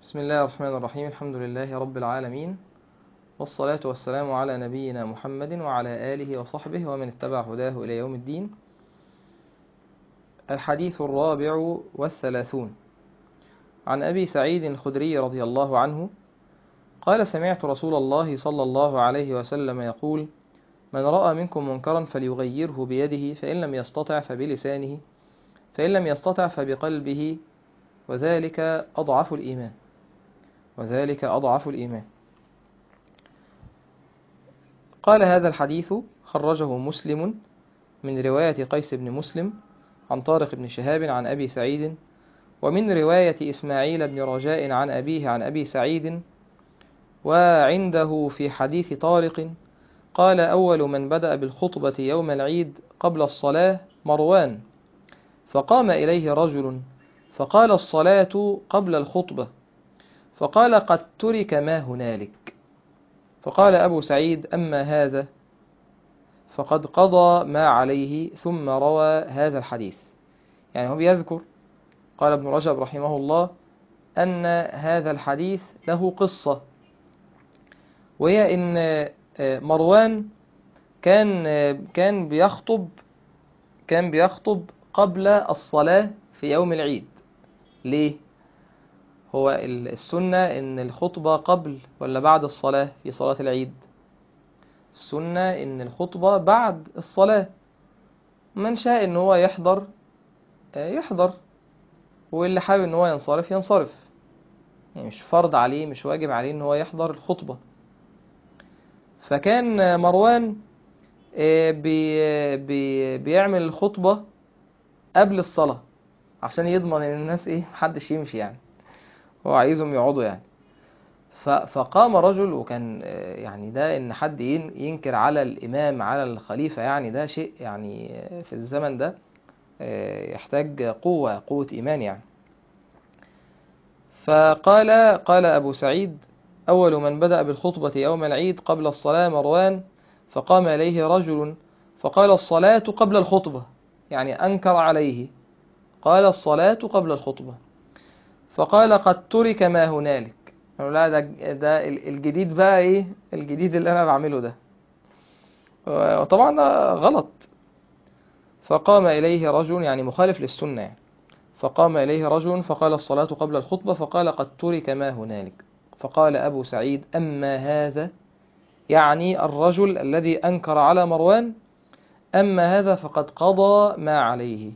بسم الله الرحمن الرحيم الحمد لله رب العالمين والصلاة والسلام على نبينا محمد وعلى آله وصحبه ومن اتبع هداه إلى يوم الدين الحديث الرابع والثلاثون عن أبي سعيد الخدري رضي الله عنه قال سمعت رسول الله صلى الله عليه وسلم يقول من رأى منكم منكرا فليغيره بيده فإن لم يستطع فبلسانه فإن لم يستطع فبقلبه وذلك أضعف الإيمان وذلك أضعف الإيمان قال هذا الحديث خرجه مسلم من رواية قيس بن مسلم عن طارق بن شهاب عن أبي سعيد ومن رواية إسماعيل بن رجاء عن أبيه عن أبي سعيد وعنده في حديث طارق قال أول من بدأ بالخطبة يوم العيد قبل الصلاة مروان فقام إليه رجل فقال الصلاة قبل الخطبة فقال قد ترك ما هنالك فقال أبو سعيد أما هذا فقد قضى ما عليه ثم روى هذا الحديث يعني هو بيذكر قال ابن رجب رحمه الله أن هذا الحديث له قصة وهي إن مروان كان كان بيخطب كان بيخطب قبل الصلاة في يوم العيد ليه؟ هو السنة إن الخطبة قبل ولا بعد الصلاة في صلاة العيد السنة إن الخطبة بعد الصلاة من شاء إن هو يحضر يحضر واللي حابب إن هو ينصرف ينصرف يعني مش فرض عليه مش واجب عليه إن هو يحضر الخطبة فكان مروان بي بي بيعمل الخطبة قبل الصلاة عشان يضمن ان الناس ايه محدش يمشي يعني هو عايزهم يقعدوا يعني فقام رجل وكان يعني ده ان حد ينكر على الامام على الخليفة يعني ده شيء يعني في الزمن ده يحتاج قوة قوة ايمان يعني فقال قال ابو سعيد اول من بدأ بالخطبة يوم العيد قبل الصلاة مروان فقام اليه رجل فقال الصلاة قبل الخطبة يعني انكر عليه قال الصلاة قبل الخطبة فقال قد ترك ما هنالك لا ده, ده الجديد بقى ايه الجديد اللي انا بعمله ده وطبعا ده غلط فقام إليه رجل يعني مخالف للسنة يعني فقام إليه رجل فقال الصلاة قبل الخطبة فقال قد ترك ما هنالك فقال أبو سعيد أما هذا يعني الرجل الذي أنكر على مروان أما هذا فقد قضى ما عليه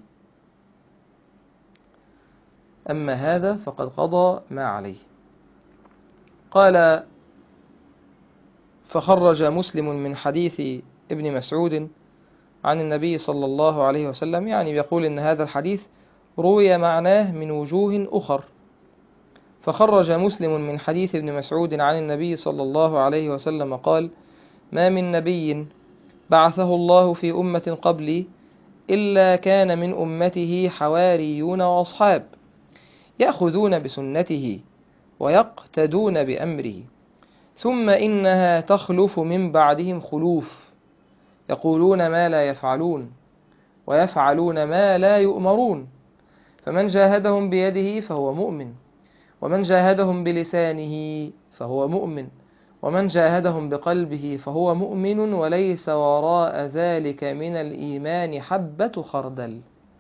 أما هذا فقد قضى ما عليه قال فخرج مسلم من حديث ابن مسعود عن النبي صلى الله عليه وسلم يعني بيقول إن هذا الحديث روي معناه من وجوه أخر فخرج مسلم من حديث ابن مسعود عن النبي صلى الله عليه وسلم قال ما من نبي بعثه الله في أمة قبلي إلا كان من أمته حواريون وأصحاب يأخذون بسنته ويقتدون بأمره ثم إنها تخلف من بعدهم خلوف يقولون ما لا يفعلون ويفعلون ما لا يؤمرون فمن جاهدهم بيده فهو مؤمن ومن جاهدهم بلسانه فهو مؤمن ومن جاهدهم بقلبه فهو مؤمن وليس وراء ذلك من الإيمان حبة خردل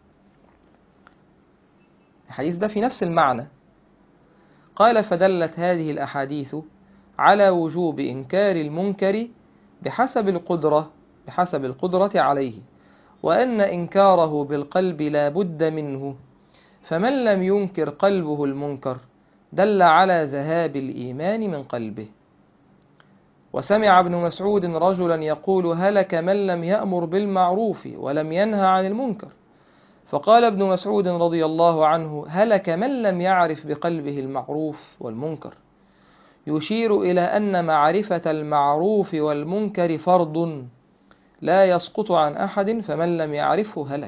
الحديث ده في نفس المعنى قال فدلت هذه الأحاديث على وجوب إنكار المنكر بحسب القدرة بحسب القدرة عليه وأن إنكاره بالقلب لا بد منه فمن لم ينكر قلبه المنكر دل على ذهاب الإيمان من قلبه وسمع ابن مسعود رجلا يقول هلك من لم يأمر بالمعروف ولم ينهى عن المنكر فقال ابن مسعود رضي الله عنه هلك من لم يعرف بقلبه المعروف والمنكر يشير إلى أن معرفة المعروف والمنكر فرض لا يسقط عن أحد فمن لم يعرفه هلك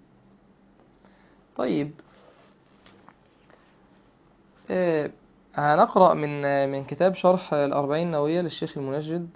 طيب آه هنقرأ من من كتاب شرح الأربعين نووية للشيخ المنجد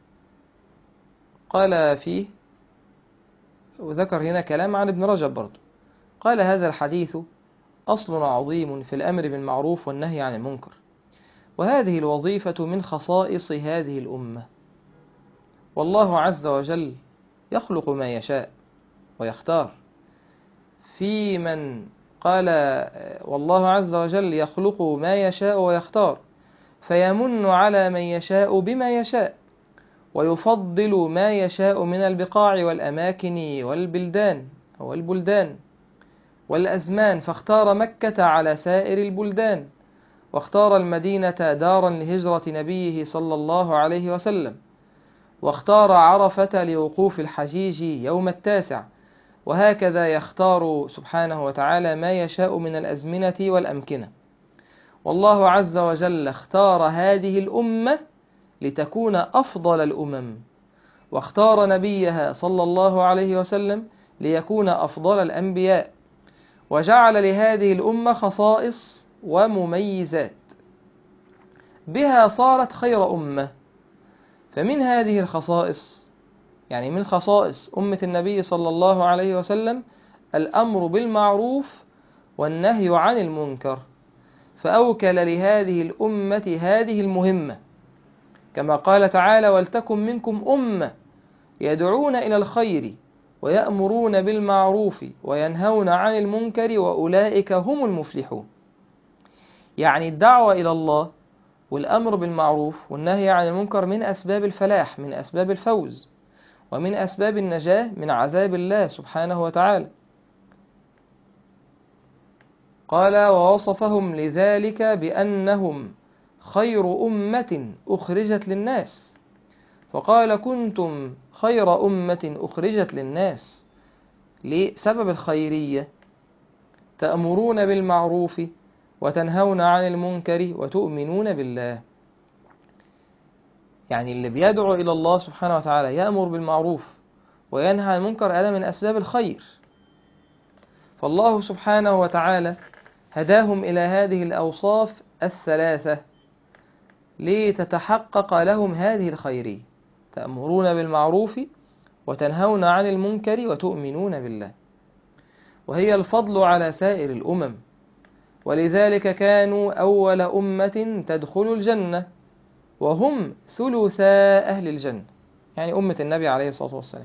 قال فيه وذكر هنا كلام عن ابن رجب برضه قال هذا الحديث أصل عظيم في الأمر بالمعروف والنهي عن المنكر وهذه الوظيفة من خصائص هذه الأمة والله عز وجل يخلق ما يشاء ويختار في من قال والله عز وجل يخلق ما يشاء ويختار فيمن على من يشاء بما يشاء ويفضل ما يشاء من البقاع والأماكن والبلدان أو البلدان والأزمان فاختار مكة على سائر البلدان واختار المدينة دارا لهجرة نبيه صلى الله عليه وسلم واختار عرفة لوقوف الحجيج يوم التاسع وهكذا يختار سبحانه وتعالى ما يشاء من الأزمنة والأمكنة والله عز وجل اختار هذه الأمة لتكون أفضل الأمم واختار نبيها صلى الله عليه وسلم ليكون أفضل الأنبياء وجعل لهذه الأمة خصائص ومميزات بها صارت خير أمة فمن هذه الخصائص يعني من خصائص أمة النبي صلى الله عليه وسلم الأمر بالمعروف والنهي عن المنكر فأوكل لهذه الأمة هذه المهمة كما قال تعالى ولتكن منكم أمة يدعون إلى الخير ويأمرون بالمعروف وينهون عن المنكر وأولئك هم المفلحون يعني الدعوة إلى الله والأمر بالمعروف والنهي عن المنكر من أسباب الفلاح من أسباب الفوز ومن أسباب النجاة من عذاب الله سبحانه وتعالى قال ووصفهم لذلك بأنهم خير أمة أخرجت للناس فقال كنتم خير أمة أخرجت للناس لسبب الخيرية تأمرون بالمعروف وتنهون عن المنكر وتؤمنون بالله يعني اللي بيدعو إلى الله سبحانه وتعالى يأمر بالمعروف وينهى عن المنكر هذا من أسباب الخير فالله سبحانه وتعالى هداهم إلى هذه الأوصاف الثلاثة لتتحقق لهم هذه الخيرية تأمرون بالمعروف وتنهون عن المنكر وتؤمنون بالله وهي الفضل على سائر الأمم ولذلك كانوا أول أمة تدخل الجنة وهم ثلثا أهل الجنة يعني أمة النبي عليه الصلاة والسلام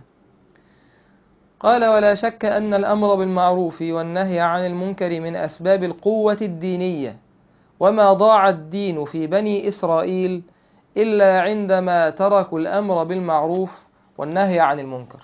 قال ولا شك أن الأمر بالمعروف والنهي عن المنكر من أسباب القوة الدينية وما ضاع الدين في بني إسرائيل إلا عندما تركوا الأمر بالمعروف والنهي عن المنكر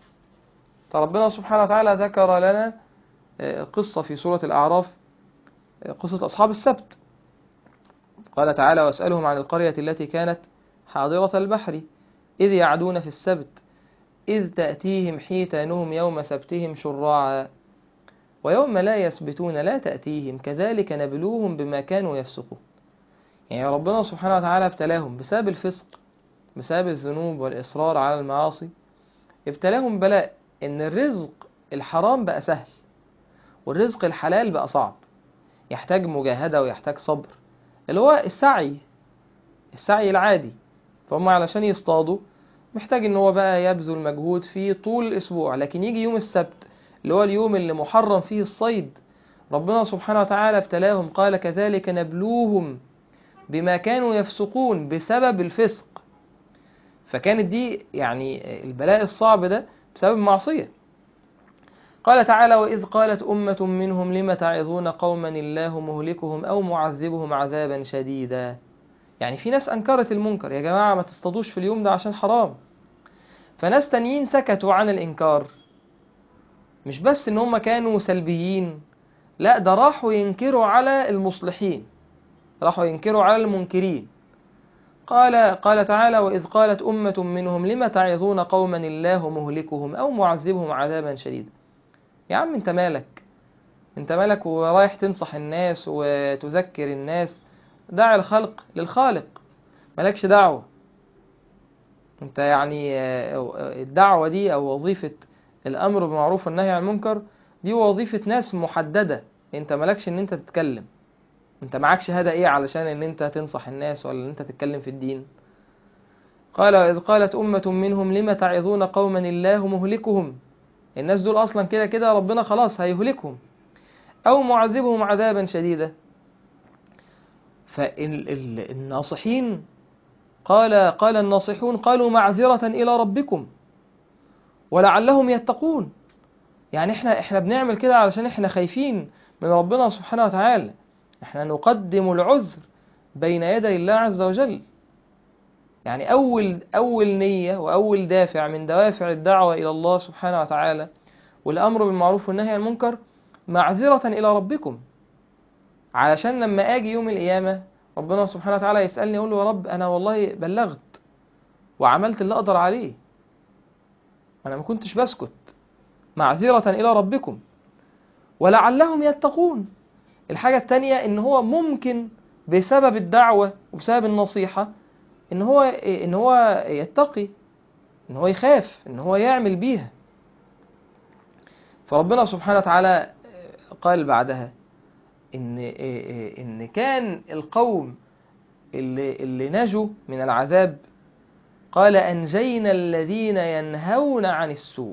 فربنا سبحانه وتعالى ذكر لنا قصة في سورة الأعراف قصة أصحاب السبت قال تعالى واسألهم عن القرية التي كانت حاضرة البحر إذ يعدون في السبت إذ تأتيهم حيتانهم يوم سبتهم شرعا ويوم لا يسبتون لا تأتيهم كذلك نبلوهم بما كانوا يفسقون يعني ربنا سبحانه وتعالى ابتلاهم بسبب الفسق بسبب الذنوب والإصرار على المعاصي ابتلاهم بلاء إن الرزق الحرام بقى سهل والرزق الحلال بقى صعب يحتاج مجاهدة ويحتاج صبر اللي هو السعي السعي العادي فهم علشان يصطادوا محتاج ان هو بقى يبذل مجهود فيه طول الاسبوع لكن يجي يوم السبت اللي هو اليوم اللي محرم فيه الصيد ربنا سبحانه وتعالى ابتلاهم قال كذلك نبلوهم بما كانوا يفسقون بسبب الفسق فكانت دي يعني البلاء الصعب ده بسبب معصية قال تعالى وإذ قالت أمة منهم لم تعظون قوما الله مهلكهم أو معذبهم عذابا شديدا يعني في ناس أنكرت المنكر يا جماعة ما تصطادوش في اليوم ده عشان حرام فناس تانيين سكتوا عن الإنكار مش بس إن هم كانوا سلبيين لا ده راحوا ينكروا على المصلحين راحوا ينكروا على المنكرين قال قال تعالى وإذ قالت أمة منهم لم تعظون قوما الله مهلكهم أو معذبهم عذابا شديدا يا عم انت مالك انت مالك ورايح تنصح الناس وتذكر الناس دع الخلق للخالق مالكش دعوة انت يعني الدعوة دي او وظيفة الامر بالمعروف والنهي عن المنكر دي وظيفة ناس محددة انت مالكش ان انت تتكلم انت معاك شهادة ايه علشان ان انت تنصح الناس ولا ان انت تتكلم في الدين قال وإذ قالت أمة منهم لم تعظون قوما الله مهلكهم الناس دول أصلا كده كده ربنا خلاص هيهلكهم أو معذبهم عذابا شديدا فالناصحين قال قال الناصحون قالوا معذرة إلى ربكم ولعلهم يتقون يعني احنا احنا بنعمل كده علشان احنا خايفين من ربنا سبحانه وتعالى احنا نقدم العذر بين يدي الله عز وجل يعني أول أول نية وأول دافع من دوافع الدعوة إلى الله سبحانه وتعالى والأمر بالمعروف والنهي عن المنكر معذرة إلى ربكم علشان لما أجي يوم القيامة ربنا سبحانه وتعالى يسألني يقول له يا رب أنا والله بلغت وعملت اللي أقدر عليه أنا ما كنتش بسكت معذرة إلى ربكم ولعلهم يتقون الحاجة التانية إن هو ممكن بسبب الدعوة وبسبب النصيحة إن هو إن هو يتقي إن هو يخاف إن هو يعمل بيها فربنا سبحانه وتعالى قال بعدها إن إن كان القوم اللي اللي نجوا من العذاب قال أنجينا الذين ينهون عن السوء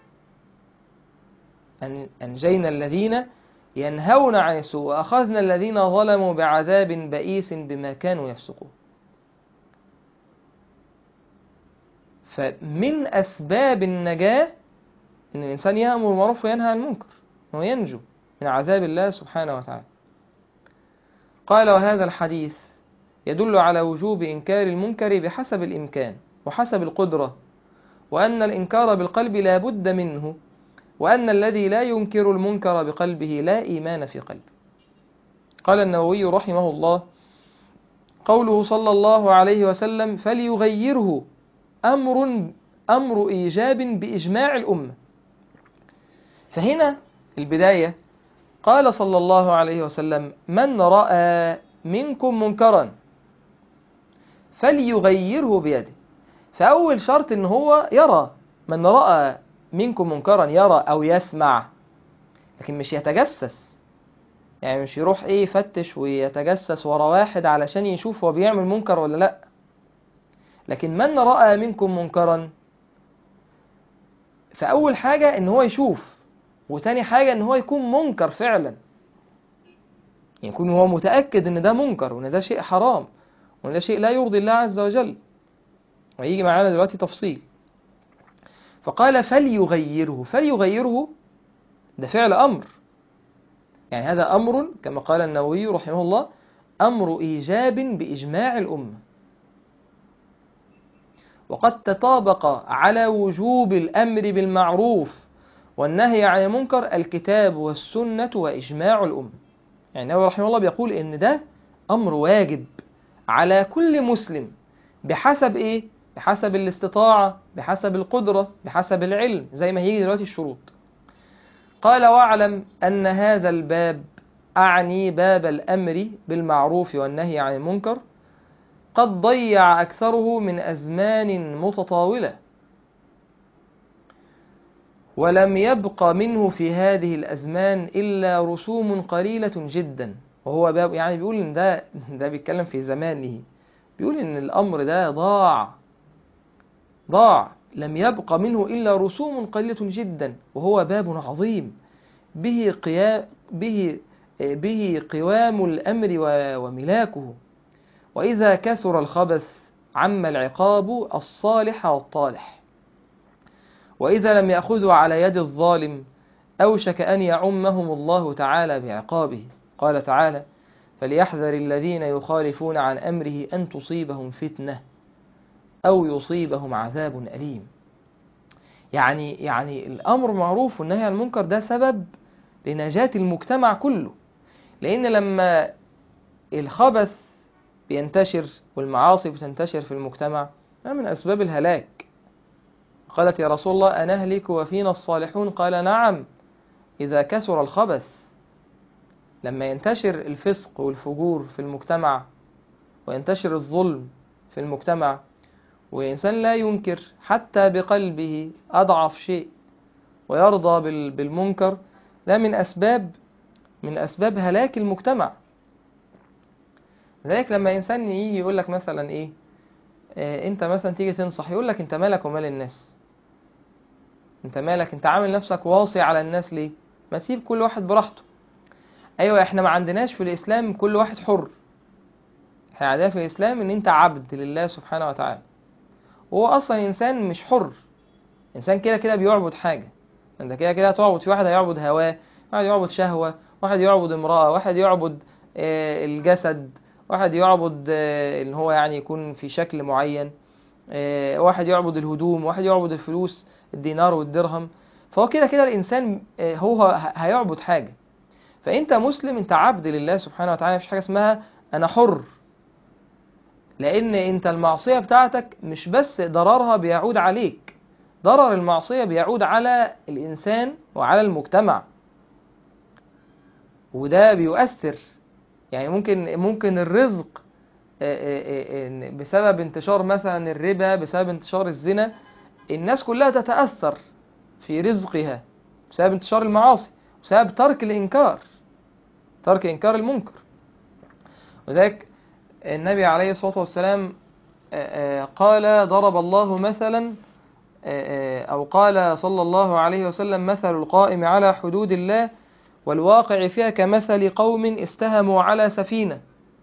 أنجينا الذين ينهون عن السوء وأخذنا الذين ظلموا بعذاب بئيس بما كانوا يفسقون فمن أسباب النجاة إن الإنسان يأمر بالمعروف وينهى عن المنكر إنه ينجو من عذاب الله سبحانه وتعالى قال وهذا الحديث يدل على وجوب إنكار المنكر بحسب الإمكان وحسب القدرة وأن الإنكار بالقلب لا بد منه وأن الذي لا ينكر المنكر بقلبه لا إيمان في قلبه قال النووي رحمه الله قوله صلى الله عليه وسلم فليغيره أمر أمر إيجاب بإجماع الأمة فهنا البداية قال صلى الله عليه وسلم من رأى منكم منكرا فليغيره بيده فأول شرط إن هو يرى من رأى منكم منكرا يرى أو يسمع لكن مش يتجسس يعني مش يروح ايه يفتش ويتجسس ورا واحد علشان يشوف هو بيعمل منكر ولا لا لكن من رأى منكم منكرا فأول حاجة إن هو يشوف وتاني حاجة إن هو يكون منكر فعلا يعني يكون هو متأكد إن ده منكر وإن ده شيء حرام وإن ده شيء لا يرضي الله عز وجل ويجي معانا دلوقتي تفصيل فقال فليغيره فليغيره ده فعل أمر يعني هذا أمر كما قال النووي رحمه الله أمر إيجاب بإجماع الأمة وقد تطابق على وجوب الأمر بالمعروف والنهي عن المنكر الكتاب والسنة وإجماع الأمة يعني النووي رحمه الله بيقول إن ده أمر واجب على كل مسلم بحسب إيه؟ بحسب الاستطاعة بحسب القدرة بحسب العلم زي ما هيجي دلوقتي الشروط قال واعلم أن هذا الباب أعني باب الأمر بالمعروف والنهي عن المنكر قد ضيع أكثره من أزمان متطاولة ولم يبق منه في هذه الأزمان إلا رسوم قليلة جدا وهو باب يعني بيقول إن ده ده بيتكلم في زمانه بيقول إن الأمر ده ضاع ضاع لم يبق منه إلا رسوم قليلة جدا وهو باب عظيم به قيام به به قوام الأمر وملاكه وإذا كثر الخبث عم العقاب الصالح والطالح وإذا لم يأخذوا على يد الظالم أوشك أن يعمهم الله تعالى بعقابه قال تعالى فليحذر الذين يخالفون عن أمره أن تصيبهم فتنة أو يصيبهم عذاب أليم يعني يعني الأمر معروف والنهي عن المنكر ده سبب لنجاة المجتمع كله لأن لما الخبث بينتشر والمعاصي بتنتشر في المجتمع ده من أسباب الهلاك قالت يا رسول الله أنهلك وفينا الصالحون قال نعم إذا كثر الخبث لما ينتشر الفسق والفجور في المجتمع وينتشر الظلم في المجتمع وإنسان لا ينكر حتى بقلبه أضعف شيء ويرضى بالمنكر ده من أسباب من أسباب هلاك المجتمع لذلك لما إنسان يجي يقول لك مثلا إيه آه أنت مثلا تيجي تنصح يقول لك أنت مالك ومال الناس أنت مالك أنت عامل نفسك واصي على الناس ليه ما تسيب كل واحد براحته أيوة إحنا ما عندناش في الإسلام كل واحد حر الحياة العادية في الإسلام إن أنت عبد لله سبحانه وتعالى وهو أصلا إنسان مش حر إنسان كده كده بيعبد حاجة أنت كده كده هتعبد في واحد هيعبد هواه واحد يعبد شهوة واحد يعبد امرأة واحد يعبد آه، الجسد واحد يعبد آه، إن هو يعني يكون في شكل معين آه، واحد يعبد الهدوم واحد يعبد الفلوس الدينار والدرهم فهو كده كده الإنسان آه، هو ه- هيعبد حاجة فأنت مسلم أنت عبد لله سبحانه وتعالى مفيش حاجة اسمها أنا حر لأن أنت المعصية بتاعتك مش بس ضررها بيعود عليك ضرر المعصية بيعود على الإنسان وعلى المجتمع وده بيؤثر يعني ممكن ممكن الرزق آه، آه، آه، بسبب انتشار مثلا الربا بسبب انتشار الزنا الناس كلها تتأثر في رزقها بسبب انتشار المعاصي بسبب ترك الإنكار ترك إنكار المنكر وذلك النبي عليه الصلاة والسلام آه، آه، قال ضرب الله مثلا آه، آه، أو قال صلى الله عليه وسلم مثل القائم على حدود الله والواقع فيها كمثل قوم استهموا على سفينة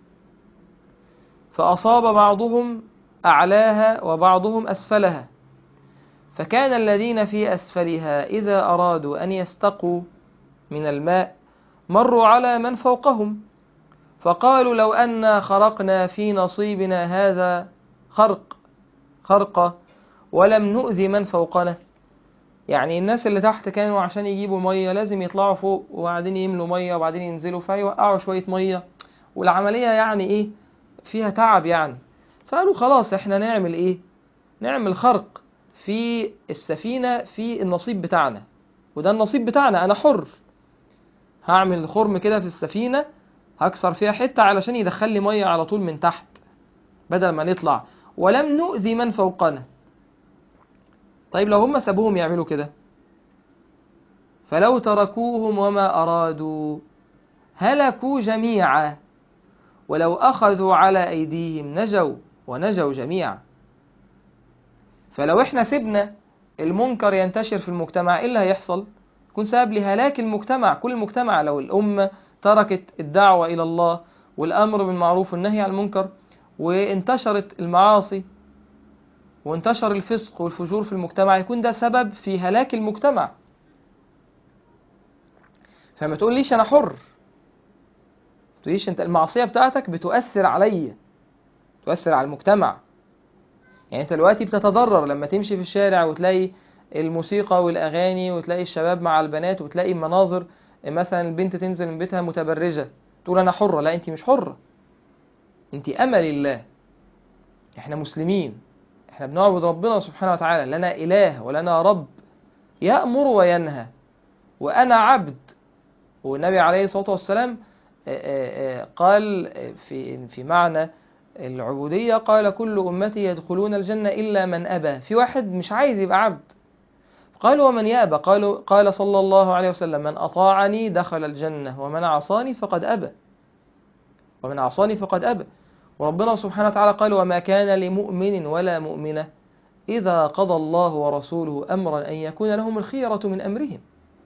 فأصاب بعضهم أعلاها وبعضهم أسفلها فكان الذين في أسفلها إذا أرادوا أن يستقوا من الماء مروا على من فوقهم فقالوا لو أنا خرقنا في نصيبنا هذا خرق خرقة ولم نؤذي من فوقنا يعني الناس اللي تحت كانوا عشان يجيبوا مية لازم يطلعوا فوق وبعدين يملوا مية وبعدين ينزلوا فيوقعوا شوية مية والعملية يعني ايه فيها تعب يعني فقالوا خلاص احنا نعمل ايه نعمل خرق في السفينة في النصيب بتاعنا وده النصيب بتاعنا انا حر هعمل خرم كده في السفينة هكسر فيها حتة علشان يدخل لي مية على طول من تحت بدل ما نطلع ولم نؤذي من فوقنا طيب لو هم سابوهم يعملوا كده فلو تركوهم وما أرادوا هلكوا جميعا ولو أخذوا على أيديهم نجوا ونجوا جميعا فلو احنا سيبنا المنكر ينتشر في المجتمع ايه اللي هيحصل يكون سبب لهلاك المجتمع كل المجتمع لو الأمة تركت الدعوة إلى الله والأمر بالمعروف والنهي عن المنكر وانتشرت المعاصي وانتشر الفسق والفجور في المجتمع يكون ده سبب في هلاك المجتمع فما تقوليش أنا حر تقوليش أنت المعصية بتاعتك بتؤثر عليا تؤثر على المجتمع يعني أنت دلوقتي بتتضرر لما تمشي في الشارع وتلاقي الموسيقى والأغاني وتلاقي الشباب مع البنات وتلاقي مناظر مثلا البنت تنزل من بيتها متبرجة تقول أنا حرة لا أنت مش حرة أنت أمل الله إحنا مسلمين إحنا بنعبد ربنا سبحانه وتعالى لنا إله ولنا رب يأمر وينهى وأنا عبد والنبي عليه الصلاة والسلام قال في في معنى العبودية قال كل أمتي يدخلون الجنة إلا من أبى في واحد مش عايز يبقى عبد قالوا ومن يأبى قالوا قال صلى الله عليه وسلم من أطاعني دخل الجنة ومن عصاني فقد أبى ومن عصاني فقد أبى وربنا سبحانه وتعالى قال وما كان لمؤمن ولا مؤمنة إذا قضى الله ورسوله أمرا أن يكون لهم الخيرة من أمرهم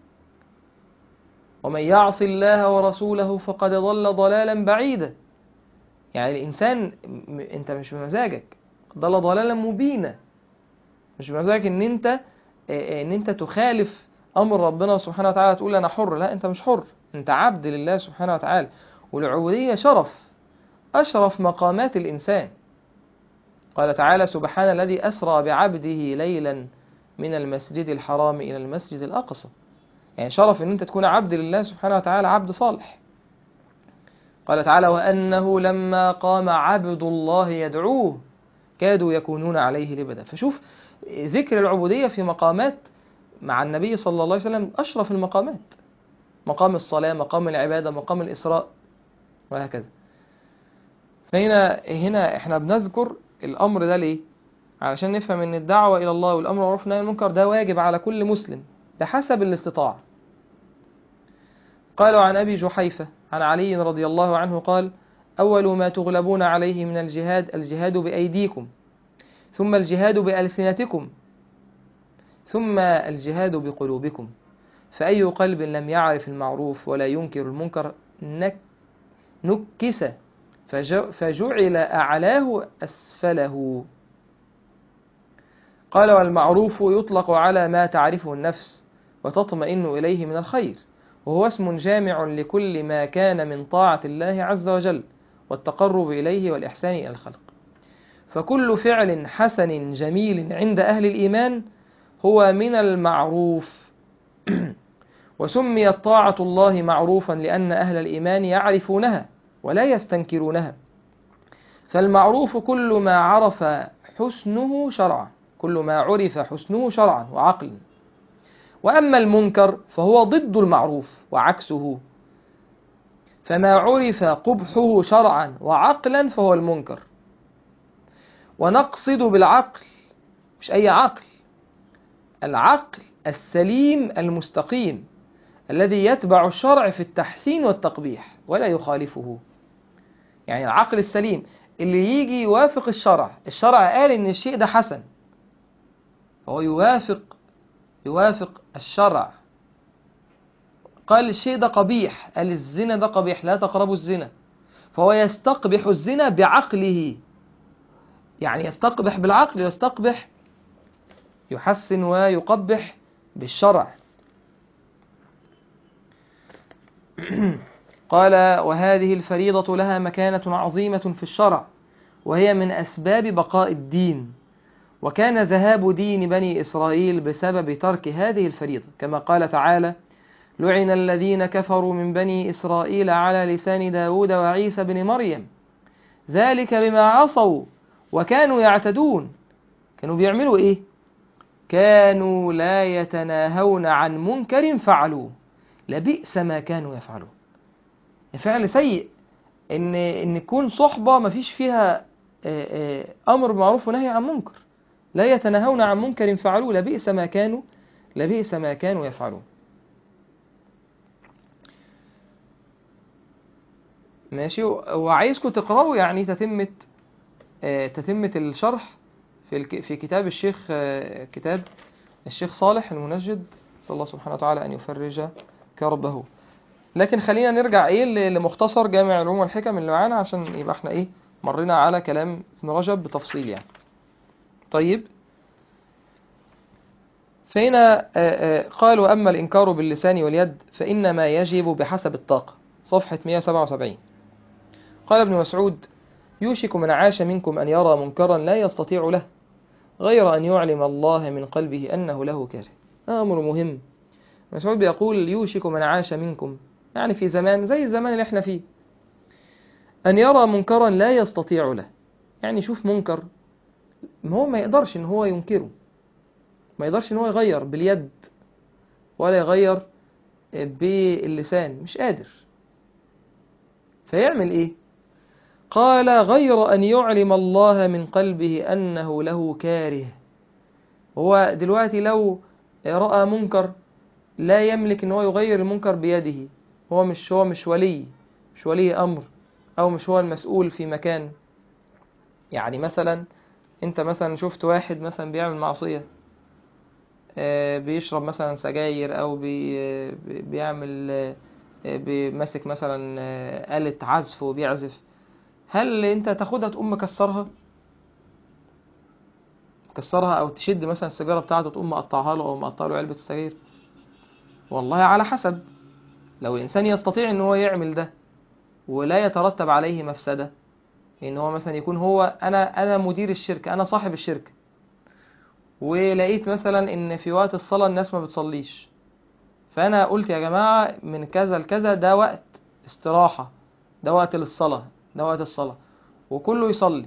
ومن يعص الله ورسوله فقد ضل ضلالا بعيدا يعني الإنسان أنت مش بمزاجك ضل ضلالا مبينا مش بمزاجك أن أنت أن أنت تخالف أمر ربنا سبحانه وتعالى تقول أنا حر لا أنت مش حر أنت عبد لله سبحانه وتعالى والعبودية شرف أشرف مقامات الإنسان قال تعالى سبحان الذي أسرى بعبده ليلا من المسجد الحرام إلى المسجد الأقصى يعني شرف أن أنت تكون عبد لله سبحانه وتعالى عبد صالح قال تعالى وأنه لما قام عبد الله يدعوه كادوا يكونون عليه لبدا فشوف ذكر العبودية في مقامات مع النبي صلى الله عليه وسلم أشرف المقامات مقام الصلاة مقام العبادة مقام الإسراء وهكذا فهنا هنا احنا بنذكر الأمر ده ليه علشان نفهم ان الدعوة إلى الله والأمر معروف والنهي عن المنكر ده واجب على كل مسلم بحسب الاستطاعة قالوا عن أبي جحيفة عن علي رضي الله عنه قال أول ما تغلبون عليه من الجهاد الجهاد بأيديكم ثم الجهاد بألسنتكم ثم الجهاد بقلوبكم فأي قلب لم يعرف المعروف ولا ينكر المنكر نك نكس فج- فجعل أعلاه أسفله قال والمعروف يطلق على ما تعرفه النفس وتطمئن إليه من الخير وهو اسم جامع لكل ما كان من طاعة الله عز وجل والتقرب إليه والإحسان إلى الخلق فكل فعل حسن جميل عند أهل الإيمان هو من المعروف وسميت طاعة الله معروفا لأن أهل الإيمان يعرفونها ولا يستنكرونها فالمعروف كل ما عرف حسنه شرعا كل ما عرف حسنه شرعا وعقلا وأما المنكر فهو ضد المعروف وعكسه فما عرف قبحه شرعا وعقلا فهو المنكر ونقصد بالعقل مش أي عقل العقل السليم المستقيم الذي يتبع الشرع في التحسين والتقبيح ولا يخالفه يعني العقل السليم اللي يجي يوافق الشرع الشرع قال ان الشيء ده حسن هو يوافق يوافق الشرع قال الشيء ده قبيح قال الزنا ده قبيح لا تقربوا الزنا فهو يستقبح الزنا بعقله يعني يستقبح بالعقل ويستقبح يحسن ويقبح بالشرع قال وهذه الفريضة لها مكانة عظيمة في الشرع وهي من أسباب بقاء الدين وكان ذهاب دين بني إسرائيل بسبب ترك هذه الفريضة كما قال تعالى لعن الذين كفروا من بني إسرائيل على لسان داود وعيسى بن مريم ذلك بما عصوا وكانوا يعتدون كانوا بيعملوا إيه؟ كانوا لا يتناهون عن منكر فعلوه لبئس ما كانوا يفعلون فعل سيء ان ان يكون صحبه ما فيش فيها آه، آه، امر بمعروف ونهي عن منكر لا يتناهون عن منكر فعلوه لبئس ما كانوا لبئس ما كانوا يفعلون ماشي وعايزكم تقرأوا يعني تتمة آه، تتمة الشرح في الك- في كتاب الشيخ آه، كتاب الشيخ صالح المنجد صلى الله سبحانه وتعالى أن يفرج كربه لكن خلينا نرجع ايه ل- لمختصر جامع العلوم والحكم اللي معانا عشان يبقى احنا ايه مرينا على كلام ابن رجب بتفصيل يعني طيب فهنا آه، آه، قال وأما الإنكار باللسان واليد فإنما يجب بحسب الطاقة صفحة 177 قال ابن مسعود يوشك من عاش منكم أن يرى منكرا لا يستطيع له غير أن يعلم الله من قلبه أنه له كاره هذا أمر مهم مسعود بيقول يوشك من عاش منكم يعني في زمان زي الزمان اللي احنا فيه أن يرى منكرا لا يستطيع له يعني يشوف منكر ما هو ما يقدرش ان هو ينكره ما يقدرش ان هو يغير باليد ولا يغير باللسان مش قادر فيعمل ايه قال غير ان يعلم الله من قلبه انه له كاره هو دلوقتي لو رأى منكر لا يملك ان هو يغير المنكر بيده هو مش هو مش ولي مش ولي امر او مش هو المسؤول في مكان يعني مثلا انت مثلا شفت واحد مثلا بيعمل معصية آه، بيشرب مثلا سجاير او بي آه، بي- بيعمل آه، آه، بيمسك مثلا آه، آلة عزف وبيعزف هل انت تاخدها تقوم مكسرها تكسرها او تشد مثلا السيجارة بتاعته تقوم مقطعها له او مقطع له علبة السجاير والله على حسب لو انسان يستطيع ان هو يعمل ده ولا يترتب عليه مفسدة ان هو مثلا يكون هو انا انا مدير الشركة انا صاحب الشركة ولقيت مثلا ان في وقت الصلاة الناس ما بتصليش فانا قلت يا جماعة من كذا لكذا ده وقت استراحة ده وقت للصلاة ده وقت الصلاة وكله يصلي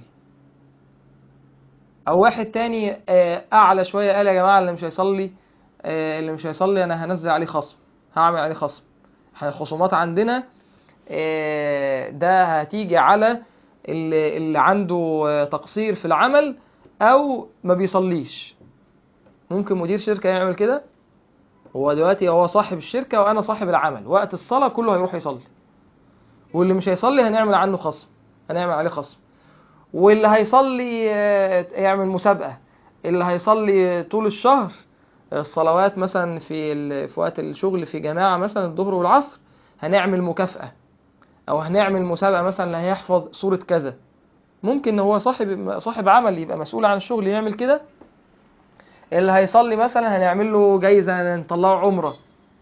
او واحد تاني آه، اعلى شوية قال يا جماعة اللي مش هيصلي آه، اللي مش هيصلي انا هنزل عليه خصم هعمل عليه خصم احنا الخصومات عندنا آه، ده هتيجي على اللي, اللي عنده آه، تقصير في العمل او ما بيصليش ممكن مدير شركة يعمل كده هو دلوقتي هو صاحب الشركة وانا صاحب العمل وقت الصلاة كله هيروح يصلي واللي مش هيصلي هنعمل عنه خصم هنعمل عليه خصم واللي هيصلي آه، يعمل مسابقة اللي هيصلي طول الشهر الصلوات مثلا في ال... في وقت الشغل في جماعة مثلا الظهر والعصر هنعمل مكافأة او هنعمل مسابقه مثلا اللي هيحفظ سوره كذا ممكن هو صاحب صاحب عمل يبقى مسؤول عن الشغل يعمل كده اللي هيصلي مثلا هنعمل له جايزه نطلعه عمره